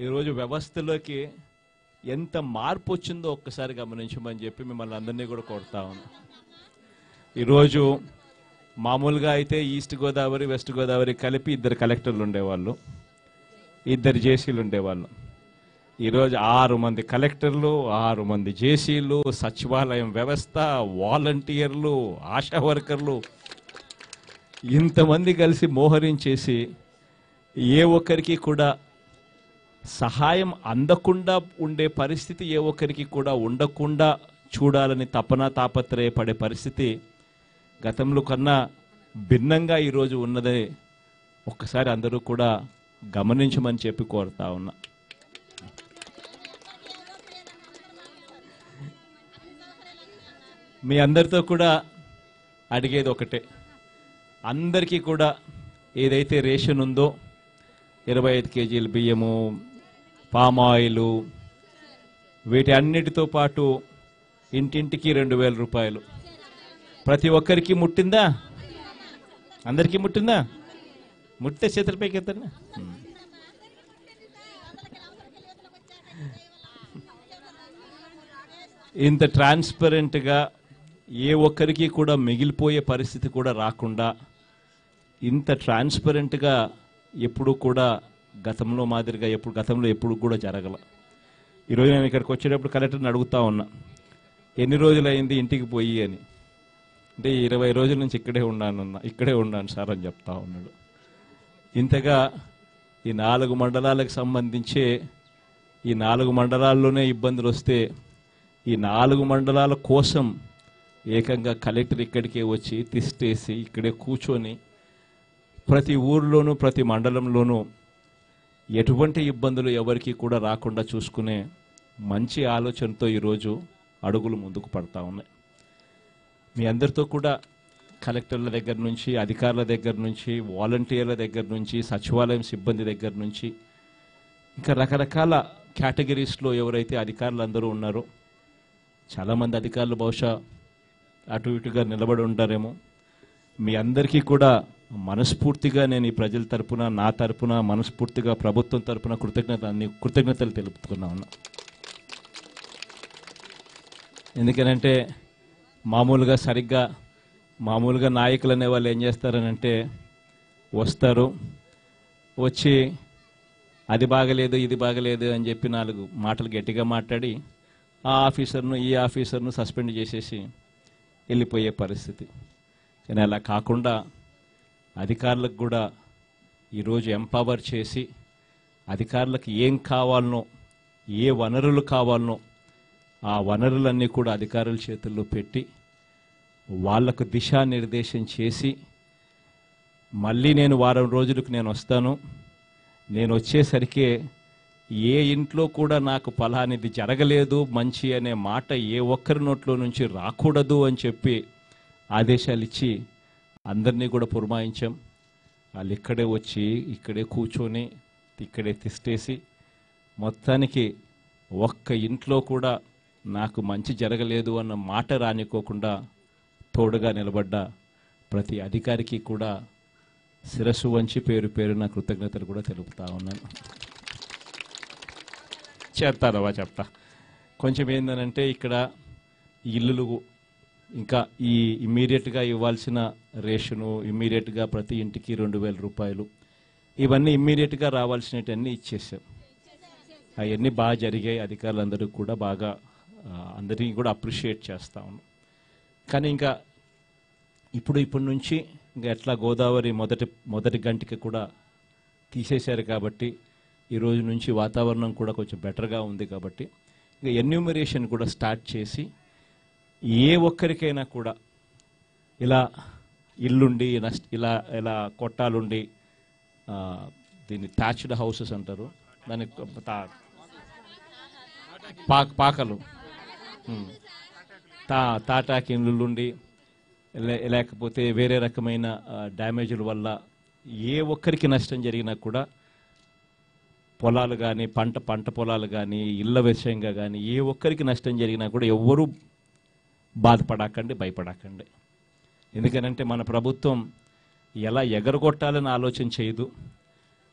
ఈరోజు వ్యవస్థలోకి ఎంత మార్పు వచ్చిందో ఒక్కసారి గమనించమని చెప్పి మిమ్మల్ని అందరినీ కూడా కొడతా ఉన్నాను ఈరోజు మామూలుగా అయితే ఈస్ట్ గోదావరి వెస్ట్ గోదావరి కలిపి ఇద్దరు కలెక్టర్లు ఉండేవాళ్ళు ఇద్దరు జేసీలు ఉండేవాళ్ళు ఈరోజు ఆరు మంది కలెక్టర్లు ఆరు మంది జేసీలు సచివాలయం వ్యవస్థ వాలంటీర్లు ఆశా వర్కర్లు ఇంతమంది కలిసి మోహరించేసి ఏ ఒక్కరికి కూడా సహాయం అందకుండా ఉండే పరిస్థితి ఏ ఒక్కరికి కూడా ఉండకుండా చూడాలని తపన తాపత్రయపడే పరిస్థితి గతంలో కన్నా భిన్నంగా ఈరోజు ఉన్నదే ఒక్కసారి అందరూ కూడా గమనించమని చెప్పి కోరుతా ఉన్నా మీ అందరితో కూడా అడిగేది ఒకటే అందరికీ కూడా ఏదైతే రేషన్ ఉందో ఇరవై ఐదు కేజీల బియ్యము పామ్ ఆయిల్ వీటి అన్నిటితో పాటు ఇంటింటికి రెండు వేల రూపాయలు ప్రతి ఒక్కరికి ముట్టిందా అందరికీ ముట్టిందా ముట్టితే చేతులపైకి ఎత్తండి ఇంత ట్రాన్స్పరెంట్గా ఏ ఒక్కరికి కూడా మిగిలిపోయే పరిస్థితి కూడా రాకుండా ఇంత ట్రాన్స్పరెంట్గా ఎప్పుడు కూడా గతంలో మాదిరిగా ఎప్పుడు గతంలో ఎప్పుడు కూడా జరగల ఈరోజు నేను ఇక్కడికి వచ్చేటప్పుడు కలెక్టర్ని అడుగుతా ఉన్నా ఎన్ని రోజులైంది ఇంటికి పోయి అని అంటే ఇరవై రోజుల నుంచి ఇక్కడే ఉన్నానన్న ఇక్కడే ఉన్నాను సార్ అని చెప్తా ఉన్నాడు ఇంతగా ఈ నాలుగు మండలాలకు సంబంధించే ఈ నాలుగు మండలాల్లోనే ఇబ్బందులు వస్తే ఈ నాలుగు మండలాల కోసం ఏకంగా కలెక్టర్ ఇక్కడికే వచ్చి తిష్టేసి ఇక్కడే కూర్చొని ప్రతి ఊర్లోనూ ప్రతి మండలంలోనూ ఎటువంటి ఇబ్బందులు ఎవరికి కూడా రాకుండా చూసుకునే మంచి ఆలోచనతో ఈరోజు అడుగులు ముందుకు పడతా ఉన్నాయి మీ అందరితో కూడా కలెక్టర్ల దగ్గర నుంచి అధికారుల దగ్గర నుంచి వాలంటీర్ల దగ్గర నుంచి సచివాలయం సిబ్బంది దగ్గర నుంచి ఇంకా రకరకాల కేటగిరీస్లో ఎవరైతే అధికారులు అందరూ ఉన్నారో చాలామంది అధికారులు బహుశా అటు ఇటుగా నిలబడి ఉంటారేమో మీ అందరికీ కూడా మనస్ఫూర్తిగా నేను ఈ ప్రజల తరపున నా తరపున మనస్ఫూర్తిగా ప్రభుత్వం తరపున కృతజ్ఞత అన్ని కృతజ్ఞతలు తెలుపుతున్నా ఉన్నా ఎందుకనంటే మామూలుగా సరిగ్గా మామూలుగా నాయకులు అనే వాళ్ళు ఏం చేస్తారనంటే వస్తారు వచ్చి అది బాగలేదు ఇది బాగలేదు అని చెప్పి నాలుగు మాటలు గట్టిగా మాట్లాడి ఆ ఆఫీసర్ను ఈ ఆఫీసర్ను సస్పెండ్ చేసేసి వెళ్ళిపోయే పరిస్థితి కానీ అలా కాకుండా అధికారులకు కూడా ఈరోజు ఎంపవర్ చేసి అధికారులకు ఏం కావాలనో ఏ వనరులు కావాలనో ఆ వనరులన్నీ కూడా అధికారుల చేతుల్లో పెట్టి వాళ్లకు దిశానిర్దేశం చేసి మళ్ళీ నేను వారం రోజులకు నేను వస్తాను నేను వచ్చేసరికి ఏ ఇంట్లో కూడా నాకు ఫలానిది జరగలేదు మంచి అనే మాట ఏ ఒక్కరి నోట్లో నుంచి రాకూడదు అని చెప్పి ఆదేశాలు ఇచ్చి అందరినీ కూడా పురమాయించాం వాళ్ళు ఇక్కడే వచ్చి ఇక్కడే కూర్చొని ఇక్కడే తిష్టేసి మొత్తానికి ఒక్క ఇంట్లో కూడా నాకు మంచి జరగలేదు అన్న మాట రానికోకుండా తోడుగా నిలబడ్డ ప్రతి అధికారికి కూడా శిరస్సు వంచి పేరు పేరున కృతజ్ఞతలు కూడా తెలుపుతా ఉన్నాను చేస్తారవా చెప్తా కొంచెం ఏందనంటే ఇక్కడ ఇల్లులు ఇంకా ఈ ఇమ్మీడియట్గా ఇవ్వాల్సిన రేషను ఇమ్మీడియట్గా ప్రతి ఇంటికి రెండు వేల రూపాయలు ఇవన్నీ ఇమ్మీడియట్గా రావాల్సినవన్నీ ఇచ్చేసాం అవన్నీ బాగా జరిగాయి అధికారులందరూ కూడా బాగా ఆ, అందరినీ కూడా అప్రిషియేట్ చేస్తా ఉన్నాం కానీ ఇంకా ఇప్పుడు ఇప్పటి నుంచి ఇంకా ఎట్లా గోదావరి మొదటి మొదటి గంటకి కూడా తీసేశారు కాబట్టి ఈ రోజు నుంచి వాతావరణం కూడా కొంచెం బెటర్గా ఉంది కాబట్టి ఇంకా ఎన్యూమరేషన్ కూడా స్టార్ట్ చేసి ఏ ఒక్కరికైనా కూడా ఇలా ఇల్లుండి నష్ట ఇలా ఇలా కొట్టాలుండి ఆ, దీన్ని థ్యాచ్డ్ హౌసెస్ అంటారు దాని తా- పాక పాకలు ఉమ్. తా తాటాకి ఇల్లుండి లే- లేకపోతే వేరే రకమైన ఆ, డ్యామేజ్ల వల్ల ఏ ఒక్కరికి నష్టం జరిగినా కూడా పొలాలు కానీ పంట పంట పొలాలు కానీ ఇళ్ళ విషయంగా కానీ ఏ ఒక్కరికి నష్టం జరిగినా కూడా ఎవ్వరూ బాధపడకండి భయపడకండి ఎందుకనంటే మన ప్రభుత్వం ఎలా ఎగరగొట్టాలని ఆలోచన చేయదు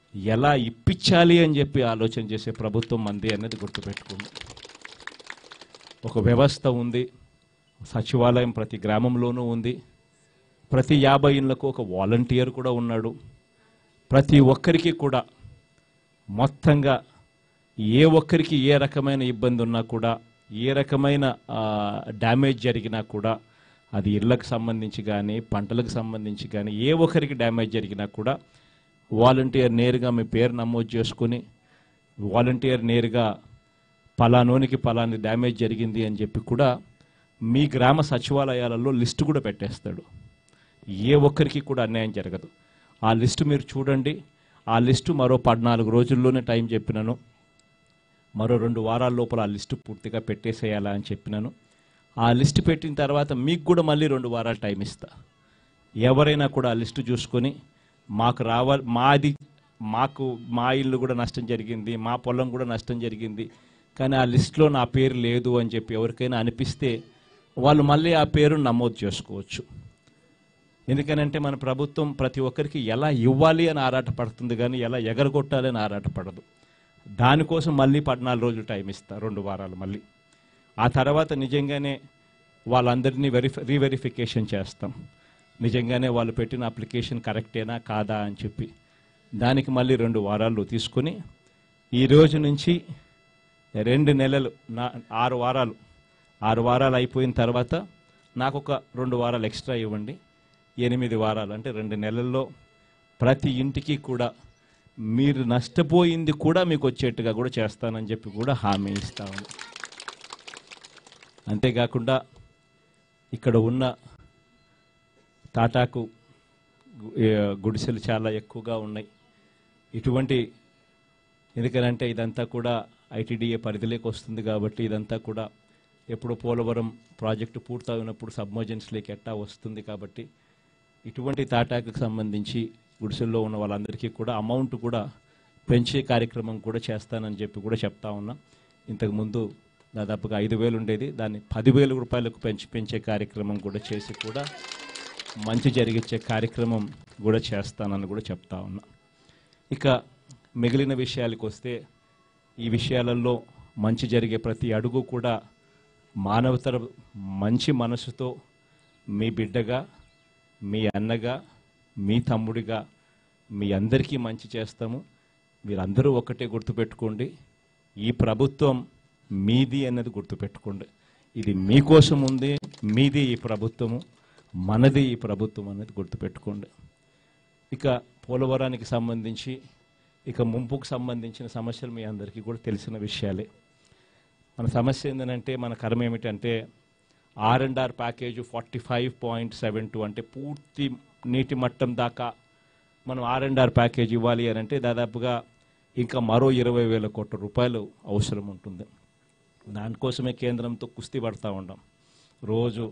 ఎలా ఇప్పించాలి అని చెప్పి ఆలోచన చేసే ప్రభుత్వం మంది అనేది గుర్తుపెట్టుకుంది ఒక వ్యవస్థ ఉంది సచివాలయం ప్రతి గ్రామంలోనూ ఉంది ప్రతి యాభై ఇళ్లకు ఒక వాలంటీర్ కూడా ఉన్నాడు ప్రతి ఒక్కరికి కూడా మొత్తంగా ఏ ఒక్కరికి ఏ రకమైన ఇబ్బంది ఉన్నా కూడా ఏ రకమైన ఆ, డ్యామేజ్ జరిగినా కూడా అది ఇళ్ళకు సంబంధించి కానీ పంటలకు సంబంధించి కానీ ఏ ఒక్కరికి డ్యామేజ్ జరిగినా కూడా వాలంటీర్ నేరుగా మీ పేరు నమోదు చేసుకుని వాలంటీర్ నేరుగా పలానోనికి పలాని డ్యామేజ్ జరిగింది అని చెప్పి కూడా మీ గ్రామ సచివాలయాలలో లిస్టు కూడా పెట్టేస్తాడు ఏ ఒక్కరికి కూడా అన్యాయం జరగదు ఆ లిస్టు మీరు చూడండి ఆ లిస్టు మరో పద్నాలుగు రోజుల్లోనే టైం చెప్పినాను మరో రెండు వారాల లోపల ఆ లిస్టు పూర్తిగా పెట్టేసేయాలా అని చెప్పినాను ఆ లిస్టు పెట్టిన తర్వాత మీకు కూడా మళ్ళీ రెండు వారాలు టైం ఇస్తా ఎవరైనా కూడా ఆ లిస్టు చూసుకొని మాకు రావాలి మాది మాకు మా ఇల్లు కూడా నష్టం జరిగింది మా పొలం కూడా నష్టం జరిగింది కానీ ఆ లిస్టులో నా పేరు లేదు అని చెప్పి ఎవరికైనా అనిపిస్తే వాళ్ళు మళ్ళీ ఆ పేరు నమోదు చేసుకోవచ్చు ఎందుకనంటే మన ప్రభుత్వం ప్రతి ఒక్కరికి ఎలా ఇవ్వాలి అని ఆరాటపడుతుంది కానీ ఎలా ఎగరగొట్టాలి అని ఆరాటపడదు దానికోసం మళ్ళీ పద్నాలుగు రోజులు టైం ఇస్తా రెండు వారాలు మళ్ళీ ఆ తర్వాత నిజంగానే వాళ్ళందరినీ వెరిఫై రీవెరిఫికేషన్ చేస్తాం నిజంగానే వాళ్ళు పెట్టిన అప్లికేషన్ కరెక్టేనా కాదా అని చెప్పి దానికి మళ్ళీ రెండు వారాలు తీసుకొని ఈ రోజు నుంచి రెండు నెలలు నా ఆరు వారాలు ఆరు వారాలు అయిపోయిన తర్వాత నాకు ఒక రెండు వారాలు ఎక్స్ట్రా ఇవ్వండి ఎనిమిది వారాలు అంటే రెండు నెలల్లో ప్రతి ఇంటికి కూడా మీరు నష్టపోయింది కూడా మీకు వచ్చేట్టుగా కూడా చేస్తానని చెప్పి కూడా హామీ ఇస్తాను అంతేకాకుండా ఇక్కడ ఉన్న తాటాకు గు- ఏ, గుడిసెలు చాలా ఎక్కువగా ఉన్నాయి ఇటువంటి ఎందుకనంటే ఇదంతా కూడా ఐటీడీఏ పరిధిలోకి వస్తుంది కాబట్టి ఇదంతా కూడా ఎప్పుడు పోలవరం ప్రాజెక్టు పూర్తయినప్పుడు సబ్మర్జెన్స్లోకి ఎట్టా వస్తుంది కాబట్టి ఇటువంటి తాటాకు సంబంధించి గుడిసెల్లో ఉన్న వాళ్ళందరికీ కూడా అమౌంట్ కూడా పెంచే కార్యక్రమం కూడా చేస్తానని చెప్పి కూడా చెప్తా ఉన్నా ఇంతకుముందు దాదాపుగా ఐదు వేలు ఉండేది దాన్ని పదివేల రూపాయలకు పెంచి పెంచే కార్యక్రమం కూడా చేసి కూడా మంచి జరిగించే కార్యక్రమం కూడా చేస్తానని కూడా చెప్తా ఉన్నా ఇక మిగిలిన విషయాలకు వస్తే ఈ విషయాలలో మంచి జరిగే ప్రతి అడుగు కూడా మానవతర మంచి మనసుతో మీ బిడ్డగా మీ అన్నగా మీ తమ్ముడిగా మీ అందరికీ మంచి చేస్తాము మీరందరూ ఒకటే గుర్తుపెట్టుకోండి ఈ ప్రభుత్వం మీది అన్నది గుర్తుపెట్టుకోండి ఇది మీకోసం ఉంది మీది ఈ ప్రభుత్వము మనది ఈ ప్రభుత్వం అనేది గుర్తుపెట్టుకోండి ఇక పోలవరానికి సంబంధించి ఇక ముంపుకు సంబంధించిన సమస్యలు మీ అందరికీ కూడా తెలిసిన విషయాలే మన సమస్య ఏంటంటే మన కర్మ ఏమిటంటే R and R package forty five point seven two అంటే పూర్తి నీటి మట్టం దాకా మనం ఆర్ అండ్ ఆర్ ప్యాకేజ్ ఇవ్వాలి అని అంటే దాదాపుగా ఇంకా మరో ఇరవై వేల కోట్ల రూపాయలు అవసరం ఉంటుంది దానికోసమే కేంద్రంతో కుస్తీ పడతా ఉన్నాం రోజు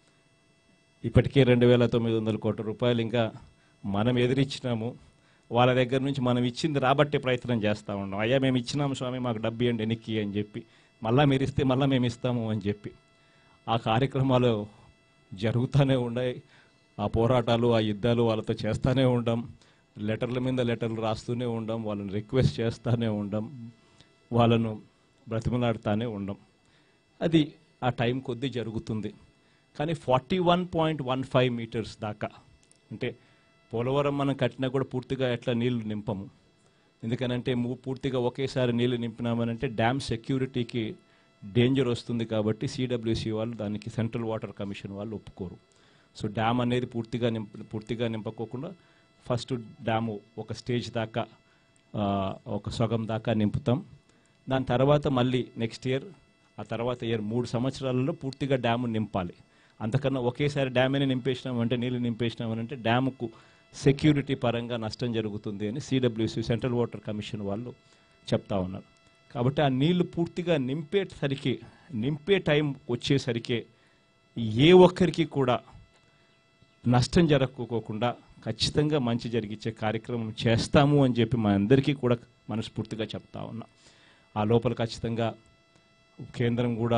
ఇప్పటికే రెండు వేల తొమ్మిది వందల కోట్ల రూపాయలు ఇంకా మనం ఎదిరిచ్చినాము వాళ్ళ దగ్గర నుంచి మనం ఇచ్చింది రాబట్టే ప్రయత్నం చేస్తూ ఉన్నాం అయ్యా మేము ఇచ్చినాము స్వామి మాకు డబ్బు ఇవ్వండి వెనక్కి అని చెప్పి మళ్ళీ మీరు ఇస్తే మళ్ళీ మేము ఇస్తాము అని చెప్పి ఆ కార్యక్రమాలు జరుగుతూనే ఉన్నాయి ఆ పోరాటాలు ఆ యుద్ధాలు వాళ్ళతో చేస్తూనే ఉండం లెటర్ల మీద లెటర్లు రాస్తూనే ఉండం వాళ్ళని రిక్వెస్ట్ చేస్తూనే ఉండం వాళ్ళను బ్రతిమలాడుతూనే ఉండం అది ఆ టైం కొద్దీ జరుగుతుంది కానీ forty one point one five metres దాకా అంటే పోలవరం మనం కట్టినా కూడా పూర్తిగా ఎట్లా నీళ్లు నింపము ఎందుకనంటే ము- పూర్తిగా ఒకేసారి నీళ్లు నింపినామనంటే డ్యామ్ సెక్యూరిటీకి డేంజర్ వస్తుంది కాబట్టి సిడబ్ల్యూసి వాళ్ళు దానికి సెంట్రల్ వాటర్ కమిషన్ వాళ్ళు ఒప్పుకోరు సో డ్యామ్ అనేది పూర్తిగా నింప పూర్తిగా నింపకోకుండా ఫస్ట్ డ్యాము ఒక స్టేజ్ దాకా ఆ, ఒక సగం దాకా నింపుతాం దాని తర్వాత మళ్ళీ నెక్స్ట్ ఇయర్ ఆ తర్వాత ఇయర్ మూడు సంవత్సరాలలో పూర్తిగా డ్యాము నింపాలి అంతకన్నా ఒకేసారి డ్యామేని నింపేసినామంటే నీళ్ళు నింపేసినామనంటే డ్యాముకు సెక్యూరిటీ పరంగా నష్టం జరుగుతుంది అని సిడబ్ల్యూసి సెంట్రల్ వాటర్ కమిషన్ వాళ్ళు చెప్తా ఉన్నారు కాబట్టి ఆ నీళ్లు పూర్తిగా నింపేసరికి నింపే టైం వచ్చేసరికి ఏ ఒక్కరికి కూడా నష్టం జరగకోకుండా ఖచ్చితంగా మంచి జరిగించే కార్యక్రమం చేస్తాము అని చెప్పి మా అందరికీ కూడా మనస్ఫూర్తిగా చెప్తా ఉన్నా ఆ లోపల ఖచ్చితంగా కేంద్రం కూడా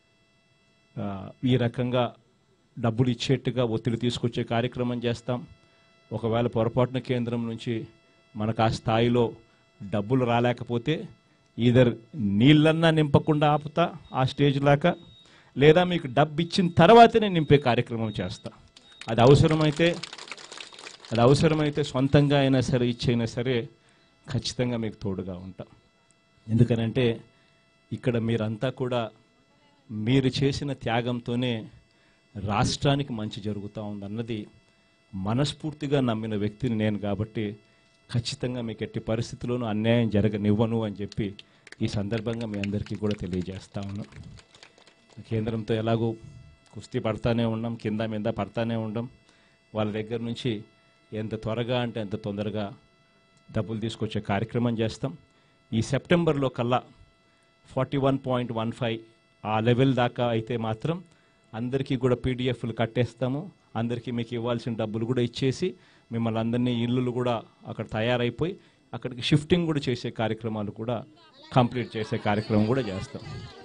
ఆ, ఈ రకంగా డబ్బులు ఇచ్చేట్టుగా ఒత్తిడి తీసుకొచ్చే కార్యక్రమం చేస్తాం ఒకవేళ పొరపాటున కేంద్రం నుంచి మనకు ఆ స్థాయిలో డబ్బులు రాలేకపోతే ఈధర్ నీళ్ళన్నా నింపకుండా ఆపుతా ఆ స్టేజ్ దాకా లేదా మీకు డబ్బు ఇచ్చిన తర్వాతనే నింపే కార్యక్రమం చేస్తా అది అవసరమైతే అది అవసరమైతే సొంతంగా అయినా సరే ఇచ్చైనా సరే ఖచ్చితంగా మీకు తోడుగా ఉంటాం ఎందుకనంటే ఇక్కడ మీరంతా కూడా మీరు చేసిన త్యాగంతోనే రాష్ట్రానికి మంచి జరుగుతూ ఉందన్నది మనస్ఫూర్తిగా నమ్మిన వ్యక్తిని నేను కాబట్టి ఖచ్చితంగా మీకు ఎట్టి పరిస్థితుల్లోనూ అన్యాయం జరగనివ్వను అని చెప్పి ఈ సందర్భంగా మీ అందరికీ కూడా తెలియజేస్తా ఉన్నాను కేంద్రంతో ఎలాగో కుస్తీ పడతానే ఉన్నాం కింద మీద పడతానే ఉండం వాళ్ళ దగ్గర నుంచి ఎంత త్వరగా అంటే ఎంత తొందరగా డబ్బులు తీసుకొచ్చే కార్యక్రమం చేస్తాం ఈ సెప్టెంబర్లో కల్లా forty one point one five ఆ లెవెల్ దాకా అయితే మాత్రం అందరికీ కూడా పీడిఎఫ్లు కట్టేస్తాము అందరికీ మీకు ఇవ్వాల్సిన డబ్బులు కూడా ఇచ్చేసి మిమ్మల్ని అందరినీ ఇల్లులు కూడా అక్కడ తయారైపోయి అక్కడికి షిఫ్టింగ్ కూడా చేసే కార్యక్రమాలు కూడా కంప్లీట్ చేసే కార్యక్రమం కూడా చేస్తాం